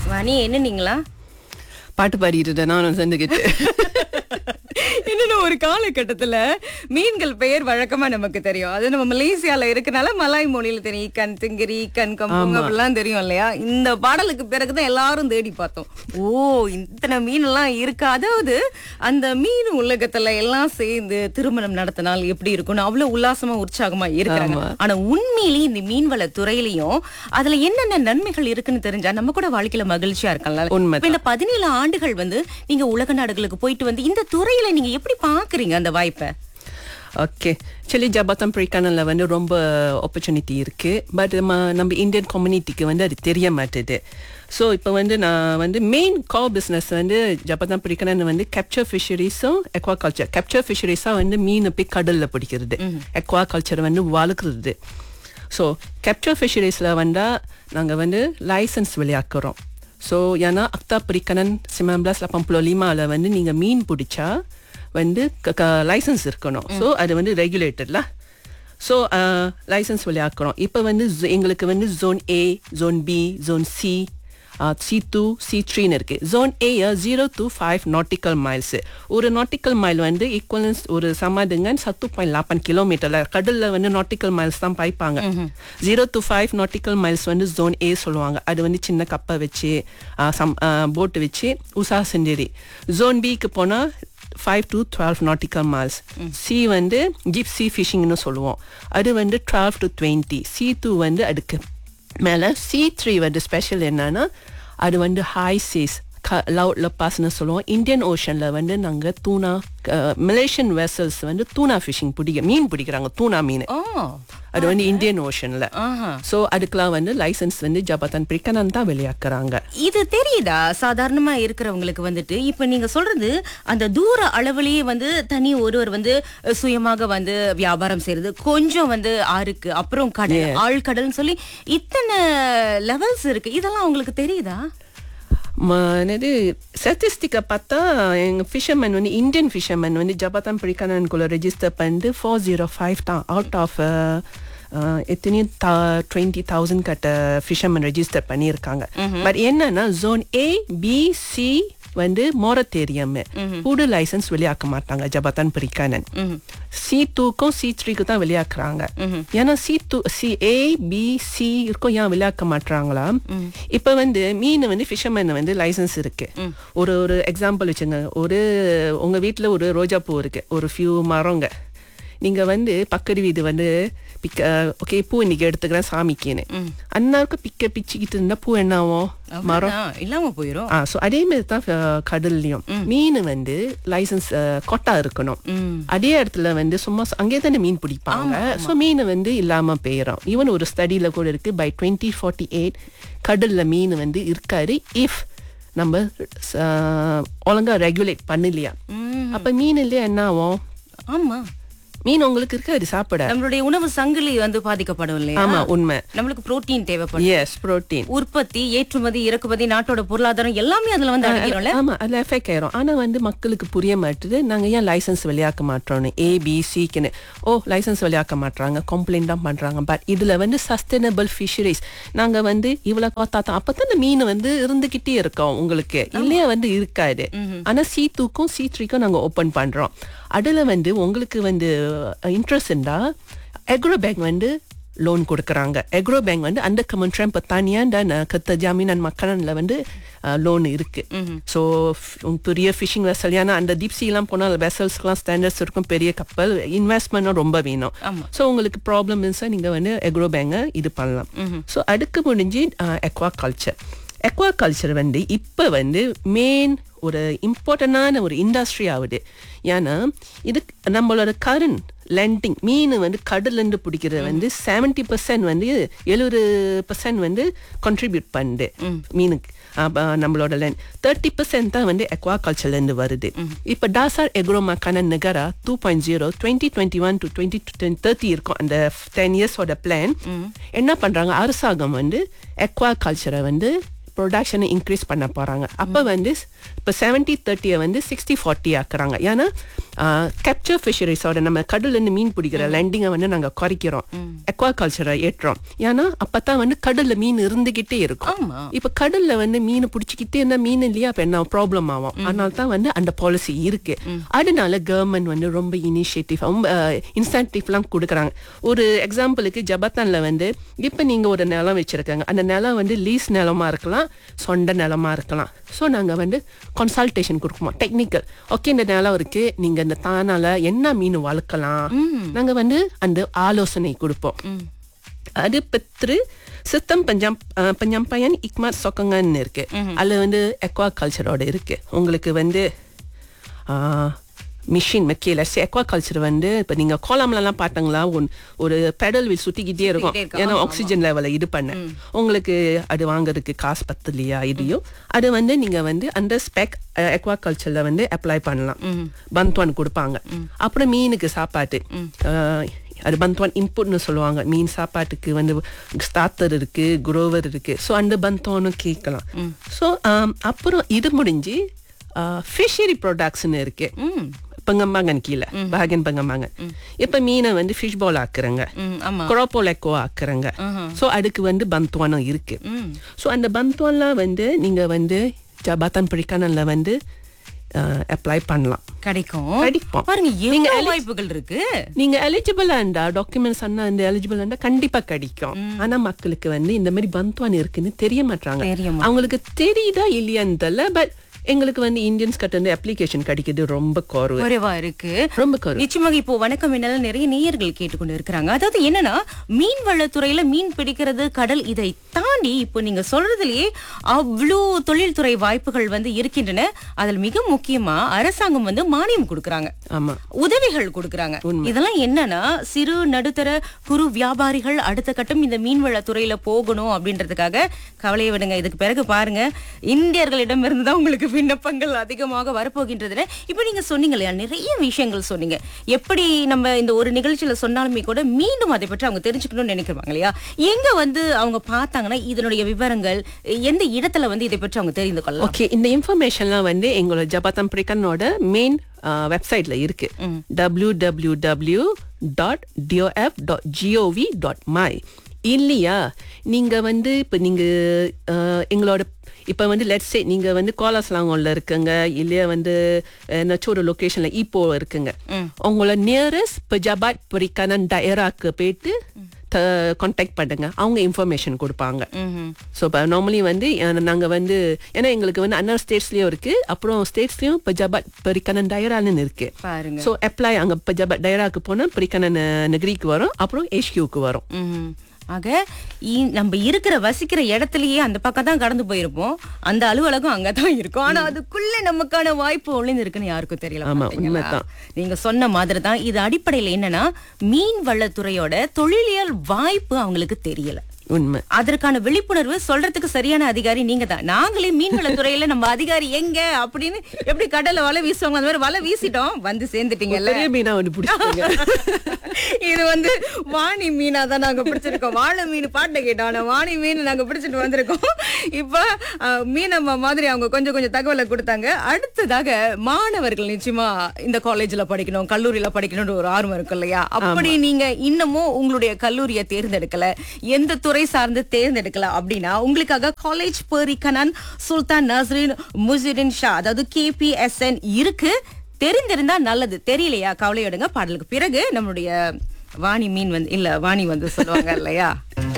மணி என்னன்னீங்களா பாட்டு பாடிட்டு நானும் சேர்ந்துக்கிட்டு என்னன்னா ஒரு காலகட்டத்துல மீன்கள் பெயர் வழக்கமா நமக்கு தெரியும் அது நம்ம மலேசியால இருக்கனால மலாய் மொழியில தெரியும் ஈக்கன் திங்கிரி ஈக்கன் கம்புங்க அப்படிலாம் தெரியும் இல்லையா இந்த பாடலுக்கு பிறகுதான் எல்லாரும் தேடி பார்த்தோம் ஓ இத்தனை மீன் எல்லாம் இருக்கு அதாவது அந்த மீன் உலகத்துல எல்லாம் சேர்ந்து திருமணம் நடத்தினால் எப்படி இருக்கும்னு அவ்வளவு உல்லாசமா உற்சாகமா இருக்கிறாங்க ஆனா உண்மையிலேயே இந்த மீன்வள துறையிலையும் அதுல என்னென்ன நன்மைகள் இருக்குன்னு தெரிஞ்சா நம்ம கூட வாழ்க்கையில மகிழ்ச்சியா இருக்கலாம் உண்மைதான். இப்ப இந்த பதினேழு ஆண்டுகள் வந்து நீங்க உலக நாடுகளுக்கு போயிட்டு வந்து இந்த துறையில நீங்க எப்படி பாக்குறீங்க அந்த வாய்ப்பை ஓகே ஆக்சுவலி ஜபாத்தம் பிரிக்கானில் வந்து ரொம்ப ஆப்பர்ச்சுனிட்டி இருக்கு பட் நம்ம நம்ம இந்தியன் கம்யூனிட்டிக்கு வந்து அது தெரிய மாட்டுது ஸோ இப்போ வந்து நான் வந்து மெயின் கா பிஸ்னஸ் வந்து ஜபாத்தம் பிரிக்கணன் வந்து கேப்சர் ஃபிஷரிஸும் எக்வா கல்ச்சர் கேப்சர் ஃபிஷரிஸாக வந்து மீன் போய் கடலில் பிடிக்கிறது எக்வா கல்ச்சர் வந்து வளர்க்குறது ஸோ கேப்சர் ஃபிஷரிஸில் வந்தால் நாங்கள் வந்து லைசன்ஸ் விளையாக்குறோம் ஸோ ஏன்னா அக்தா பிரிக்கணன் சிமம்பிளாஸ் லப்பம்புலோ லிமாவில் வந்து நீங்கள் மீன் பிடிச்சா வந்து லைசன்ஸ் இருக்கணும் ஸோ அது வந்து ரெகுலேட்டட்ல ஸோ லைசன்ஸ் விளையாக்குறோம் இப்போ வந்து zo- எங்களுக்கு வந்து zone A zone B zone C C two C த்ரீன்னு இருக்கு zone A zero to five nautical miles ஒரு நாட்டிக்கல் மைல் வந்து ஈக்குவலன்ஸ் ஒரு சமாதுங்க சத்து பாயிண்ட் லாப்பன் கிலோமீட்டர்ல கடல்ல வந்து நாட்டிக்கல் மைல்ஸ் தான் பாய்ப்பாங்க zero to five nautical miles வந்து ஜோன் ஏ சொல்லுவாங்க அது வந்து சின்ன கப்பை வச்சு போட்டு வச்சு உஷா செஞ்சேரி ஜோன் பிக்கு போனா five to twelve nautical miles C வந்து ஜிப்சி ஃபிஷிங்னு சொல்லுவோம் அது வந்து twelve to twenty C two வந்து அதுக்கு மேலே சி த்ரீ வந்து ஸ்பெஷல் என்னன்னா அது வந்து ஹை சீஸ் லவ் லப்பாஸ்னு சொல்லுவோம் இந்தியன் ஓஷனில் வந்து நாங்கள் தூணா மலேசியன் வெசல்ஸ் வந்து தூணா ஃபிஷிங் பிடிக்க மீன் பிடிக்கிறாங்க தூணா மீன் ஓ அது வந்து இந்தியன் ஓஷனில் ஆஹா ஸோ அதுக்கெல்லாம் வந்து லைசன்ஸ் வந்து ஜபாத்தான் பிரிக்கனன் தான் வெளியாக்குறாங்க இது தெரியுதா சாதாரணமா இருக்கிறவங்களுக்கு வந்துட்டு இப்ப நீங்க சொல்றது அந்த தூர அளவுலயே வந்து தனி ஒருவர் வந்து அஹ், சுயமாக வந்து வியாபாரம் செய்யறது கொஞ்சம் வந்து ஆறுக்கு அப்புறம் கடல் ஆழ்கடல்னு சொல்லி இத்தனை லெவல்ஸ் இருக்கு இதெல்லாம் உங்களுக்கு தெரியுதா ம- என்னது ஸ்டாட்டிஸ்டிக்கை பார்த்தா எங்கள் ஃபிஷர்மேன் வந்து இந்தியன் ஃபிஷர்மேன் வந்து ஜபாத்தான் பிரிக்கனனுக்குள்ள ரெஜிஸ்டர் பண்ணிட்டு ஃபோர் ஜீரோ ஃபைவ் தான் அவுட் ஆஃப் எத்தனையும் டுவெண்ட்டி தௌசண்ட் கட்ட ஃபிஷர்மேன் ரெஜிஸ்டர் பண்ணியிருக்காங்க பட் என்னன்னா ஜோன் ஏ பி சி வந்து மோரத்தேரியம் புது லைசன்ஸ் வெளியாக்க மாட்டாங்க ஜபாத்தான் பிரிக்கானன் சி டூக்கும் சி த்ரீக்கு தான் வெளியாக்குறாங்க ஏன்னா C two C A B C இருக்கும் ஏன் வெளியாக்க மாட்டாங்களா இப்ப வந்து மீன் வந்து ஃபிஷர்மேன் வந்து லைசன்ஸ் இருக்கு ஒரு ஒரு எக்ஸாம்பிள் வச்சுங்க ஒரு உங்க வீட்ல ஒரு ரோஜா பூ இருக்கு ஒரு ஃபியூ மரங்க நீங்க வந்து பக்கத்து வீடு வந்து பிக்க ஓகே பூ இன்னைக்கு எடுத்துக்கிறேன் சாமிக்குன்னு அண்ணாருக்கு பிக்க பிச்சுக்கிட்டு இருந்தா பூ என்ன ஆகும் மரம் அவ்வளவுதான், இல்லாம போயிரும் ஆ ஸோ அதே மாதிரி தான் அஹ், கடல்லையும் மீன் வந்து லைசன்ஸ் கொட்டா இருக்கணும் அதே இடத்துல வந்து சும்மா ச- அங்கே தானே மீன் பிடிப்பாங்க ஸோ மீன் வந்து இல்லாம போயிடும் ஈவன் ஒரு ஸ்டடியில கூட இருக்கு பை டுவெண்ட்டி ஃபார்ட்டி எயிட் கடல்ல மீன் வந்து இருக்காரு இஃப் நம்ம அஹ், ஒழுங்கா ரெகுலேட் பண்ணலையா அப்ப மீன் இல்லையா என்ன ஆகும் ஆமா மீன் உங்களுக்கு இருக்காது சாப்பிட நம்மளுடைய உணவு சங்கிலி வந்து பாதிக்கப்படும் இல்லையா ஆமா உண்மை நம்மளுக்கு புரோட்டீன் தேவைப்படும் எஸ் புரோட்டீன் உற்பத்தி ஏற்றுமதி இறக்குமதி நாட்டோட பொருளாதாரம் எல்லாமே அதுல வந்து அடங்கிடும்ல ஆமா அதுல எஃபெக்ட் ஆயிரும் ஆனா வந்து மக்களுக்கு புரிய மாட்டுது நாங்க ஏன் லைசன்ஸ் வெளியாக்க மாட்டோம்னு ஏ பி சிக்குன்னு ஓ லைசன்ஸ் வெளியாக்க மாட்றாங்க கம்ப்ளைண்ட் தான் பண்றாங்க பட் இதுல வந்து சஸ்டைனபிள் ஃபிஷரிஸ் நாங்க வந்து இவ்வளவு பார்த்தா தான் அப்பதான் இந்த மீன் வந்து இருந்துகிட்டே இருக்கோம் உங்களுக்கு இல்லையா வந்து இருக்காது ஆனா சி டூக்கும் சி த்ரீக்கும் நாங்க ஓபன் பண்றோம் அதுல வந்து உங்களுக்கு வந்து இன்ட்ரெஸ்ட் இருந்தா எக்ரோ பேங்க் வந்து லோன் கொடுக்குறாங்க எக்ரோ பேங்க் வந்து அந்த கமெண்ட்ரம் இப்போ தனியாக தான் கத்த ஜாமீன் மக்களில் வந்து லோன் இருக்கு ஸோ பெரிய ஃபிஷிங் வெசல் ஏன்னா அந்த டீப்சிலாம் போனால் வெசல்ஸ்க்குலாம் ஸ்டாண்டர்ட்ஸ் இருக்கும் பெரிய கப்பல் இன்வெஸ்ட்மெண்ட்டும் ரொம்ப வேணும் ஸோ உங்களுக்கு ப்ராப்ளம் இருந்துச்சா நீங்கள் வந்து எக்ரோ பேங்கை இது பண்ணலாம் ஸோ அடுக்கு முடிஞ்சு எக்வா கல்ச்சர் எக்வா கல்ச்சர் வந்து இப்போ வந்து மெயின் ஒரு இம்பார்ட்டண்டான ஒரு இண்டஸ்ட்ரி ஆகுது ஏன்னா இது நம்மளோட கரண்ட் லெண்டிங் மீன் வந்து கடல்லேருந்து பிடிக்கிறது வந்து செவன்டி பர்சன்ட் வந்து எழுபது பர்சன்ட் வந்து கான்ட்ரிபியூட் பண்ணுது மீனுக்கு அப்ப நம்மளோட லேண்ட் தேர்ட்டி பர்சன்ட் தான் வந்து எக்வா கல்ச்சர்லேருந்து வருது இப்போ டாசார் எக்ரோமா கனன் நகரா two point zero twenty twenty one to twenty thirty இருக்கும் அந்த டென் இயர்ஸோட பிளான் என்ன பண்ணுறாங்க அரசாங்கம் வந்து எக்வா கல்ச்சரை வந்து ப்ரொடக்ஷனை இன்க்ரீஸ் பண்ண போறாங்க அப்ப வந்து இப்போ செவன்டி தேர்ட்டியை வந்து சிக்ஸ்டி ஃபார்ட்டி ஆக்குறாங்க ஏன்னா கேப்சர் ஃபிஷரிஸோட நம்ம கடல்ல இருந்து மீன் பிடிக்கிற லேண்டிங்கை வந்து நாங்க குறைக்கிறோம் எக்வா கல்ச்சரை ஏற்றோம் ஏன்னா அப்பதான் வந்து கடல்ல மீன் இருந்துகிட்டே இருக்கும் ஆமா இப்ப கடல்ல வந்து மீன் பிடிச்சிக்கிட்டே இருந்தா மீன் இல்லையா அப்ப என்ன ப்ராப்ளம் ஆகும் அதனால தான் வந்து அந்த பாலிசி இருக்கு அதனால கவர்மெண்ட் வந்து ரொம்ப இனிஷியேட்டிவ் ரொம்ப இன்சென்டிவ்லாம் கொடுக்குறாங்க ஒரு எக்ஸாம்பிளுக்கு ஜபத்தான்ல வந்து இப்ப நீங்க ஒரு நிலம் வச்சிருக்காங்க அந்த நிலம் வந்து லீஸ் நிலமா இருக்கலாம் சொந்த நிலமா இருக்கலாம் ஸோ நாங்க வந்து கன்சல்டேஷன் கொடுக்குறோம் டெக்னிக்கல் ஓகே இந்த நிலம் இருக்கு நீங்க இந்த தானால என்ன மீன் வளர்க்கலாம் நாங்க வந்து அந்த ஆலோசனை கொடுப்போம் அது பற்றி சித்தம் பஞ்சாம் அஹ், penyampaian ikmat sokongan இருக்கு அதுல வந்து எக்வா கல்ச்சரோட இருக்கு உங்களுக்கு வந்து மிஷின் மெக்கியில எக்வா கல்ச்சர் வந்து இப்போ நீங்க கோலாம்லலாம் பார்த்தாங்களா ஒன் ஒரு பெடல் வில் சுத்திக்கிட்டே இருக்கும் சுத்திக்கிட்டே இருக்கும். ஏன்னா ஆமா, ஆக்சிஜன் லெவலை இது பண்ண உங்களுக்கு அது வாங்குறதுக்கு காசு பத்தலையா இதையும் அது வந்து நீங்க வந்து அந்த ஸ்பெக் எக்வா கல்ச்சர்ல வந்து அப்ளை பண்ணலாம் பந்த்வான் கொடுப்பாங்க அப்புறம் மீனுக்கு சாப்பாட்டு அஹ், அது பந்த்வான் இன்புட்னு சொல்லுவாங்க மீன் சாப்பாட்டுக்கு வந்து ஸ்டார்டர் இருக்கு குரோவர் இருக்கு ஸோ அந்த பந்த்வானும் கேட்கலாம் ஸோ அப்புறம் இது முடிஞ்சு ஃபிஷரி ப்ராடக்ட்ஸ்னு இருக்கு பங்கம்பாங்கன் கீழே பாகன் பங்கம்பாங்கன் இப்ப மீனை வந்து ஃபிஷ் பால் ஆக்குறாங்க ம், ஆமா குரோப்போலெக்கோ ஆக்குறாங்க ஸோ அதுக்கு வந்து பந்த்வானம் இருக்கு ஸோ அந்த பந்த்வான்லாம் வந்து நீங்க வந்து ஜபாத்தான் பிடிக்கானல்ல வந்து அப்ளை பண்ணலாம் கிடைக்கும் கிடைக்கும். பாருங்க நீங்க எவ்வளவு eli- வாய்ப்புகள் இருக்கு நீங்க எலிஜிபிளா இருந்தா டாக்குமெண்ட்ஸ் அண்ணா இந்த எலிஜிபிள் இருந்தா கண்டிப்பா கிடைக்கும் ஆனா மக்களுக்கு வந்து இந்த மாதிரி பந்த்வான் இருக்குன்னு தெரிய மாட்டாங்க தெரிய அவங்களுக்கு தெரியுதா இல்லையான்னு தெரியல பட் எங்களுக்கு வந்து இந்தியன்ஸ் கிட்ட இருந்து அப்ளிகேஷன் கிடைக்கிறது ரொம்ப குறைவு குறைவா இருக்கு ரொம்ப குறைவு நிச்சயமாக இப்போ வணக்கம் என்னால நிறைய நேயர்கள் கேட்டுக்கொண்டு இருக்கிறாங்க அதாவது என்னன்னா மீன் வளத்துறையில மீன் பிடிக்கிறது கடல் இதை தாண்டி இப்போ நீங்க சொல்றதுலயே அவ்வளோ தொழில்துறை வாய்ப்புகள் வந்து இருக்கின்றன அதில் மிக முக்கியமா அரசாங்கம் வந்து மானியம் கொடுக்கறாங்க ஆமா உதவிகள் கொடுக்கறாங்க இதெல்லாம் என்னன்னா சிறு நடுத்தர குறு வியாபாரிகள் அடுத்த கட்டம் இந்த மீன்வளத்துறையில போகணும் அப்படின்றதுக்காக கவலையை விடுங்க இதுக்கு பிறகு பாருங்க இந்தியர்களிடம் இருந்து தான் உங்களுக்கு விண்ணப்பங்கள் அதிகமாக வரப்போகின்றதுன்னு இப்போ நீங்க சொன்னீங்க இல்லையா நிறைய விஷயங்கள் சொன்னீங்க எப்படி நம்ம இந்த ஒரு நிகழ்ச்சியில சொன்னாலுமே கூட மீண்டும் அதை பற்றி அவங்க தெரிஞ்சுக்கணும்னு நினைக்கிறாங்க இல்லையா எங்க வந்து அவங்க பார்த்தாங்கன்னா இதனுடைய விவரங்கள் எந்த இடத்துல வந்து இதை பற்றி அவங்க தெரிந்து கொள்ளலாம் ஓகே இந்த இன்ஃபர்மேஷன்லாம் வந்து எங்களோட ஜபாத்தம் பிரிக்கனோட மெயின் வெப்சைட்ல இருக்கு W W W dot DOF dot gov dot மை இல்லையா நீங்க வந்து இப்போ நீங்க அஹ், எங்களோட இப்போ வந்து லெட்ஸே நீங்க வந்து கோலாஸ்லாங்கோல்ல இருக்குங்க இல்லையா வந்து என்னாச்சும் ஒரு லொகேஷன்ல இப்போ இருக்குங்க உங்களோட நியரஸ்ட் பெஜாபாத் பரிக்கான டயராக்கு போயிட்டு கான்டாக்ட் பண்ணுங்க அவங்க இன்ஃபர்மேஷன் கொடுப்பாங்க ம்ஹும். ஸோ இப்போ நார்மலி வந்து அஹ், நாங்க வந்து ஏன்னா எங்களுக்கு வந்து அண்ணா ஸ்டேட்ஸ்லயும் இருக்கு அப்புறம் ஸ்டேட்ஸ்லயும் பஜாபாத் பரிக்கனன் டயரான்னு இருக்கு பாருங்க ஸோ அப்ளை அங்க பஜாபாத் டயராக்கு போனா பரிக்கனன் நகரிக்கு வரும் அப்புறம் ஏஷ்கியூக்கு வரும் ம்ஹும். ஆக இ- நம்ம இருக்கிற வசிக்கிற இடத்துலயே அந்த பக்கம் தான் கடந்து போயிருப்போம் அந்த அலுவலகம் அங்கதான் இருக்கும் ஆனா அதுக்குள்ள நமக்கான வாய்ப்பு ஒளிந்து இருக்குன்னு யாருக்கும் தெரியல ஆமா, பாத்தீங்களா? உண்மைதான். நீங்க சொன்ன மாதிரி தான் இது அடிப்படையில என்னன்னா மீன் வளத்துறையோட தொழிலியல் வாய்ப்பு அவங்களுக்கு தெரியல உண்மை அதற்கான விழிப்புணர்வு சொல்றதுக்கு சரியான அதிகாரி நீங்க தான் நாங்களே மீன்வளத்துறையில நம்ம அதிகாரி எங்க அப்படின்னு எப்படி கடல்ல வலை வீசுவாங்க அந்த மாதிரி வலை வீசிட்டோம் வந்து சேர்ந்துட்டீங்கல்ல பெரிய மீனா வந்து பிடிச்சிருங்க இது வந்து வாணி மீனா தான் நாங்க பிடிச்சிருக்கோம் வாழை மீன் பாட்டை கேட்டோம் ஆனா வாணி மீன் நாங்க பிடிச்சிட்டு வந்திருக்கோம் இப்ப அஹ், மீனம்மா மாதிரி அவங்க கொஞ்சம் கொஞ்சம் தகவலை கொடுத்தாங்க அடுத்ததாக மாணவர்கள் நிச்சயமா இந்த காலேஜ்ல படிக்கணும் கல்லூரியில படிக்கணும்னு ஒரு ஆர்வம் இருக்கும் இல்லையா அப்படி நீங்க இன்னமும் உங்களுடைய கல்லூரியை தேர்ந்தெடுக்கல எந்த துறை சார்ந்து தேர்ந்தெடுக்கல அப்படின்னா உங்களுக்காக காலேஜ் பெரிகனன் சுல்தான் நஸ்ரின் முசிடின் ஷா அதாவது கேபிஎஸ்என் இருக்கு தெரிந்திருந்தா நல்லது தெரியலையா கவலையோடுங்க பாடலுக்கு பிறகு நம்மளுடைய வாணி மீன் வந்து இல்ல வாணி வந்து சொல்லுவாங்க இல்லையா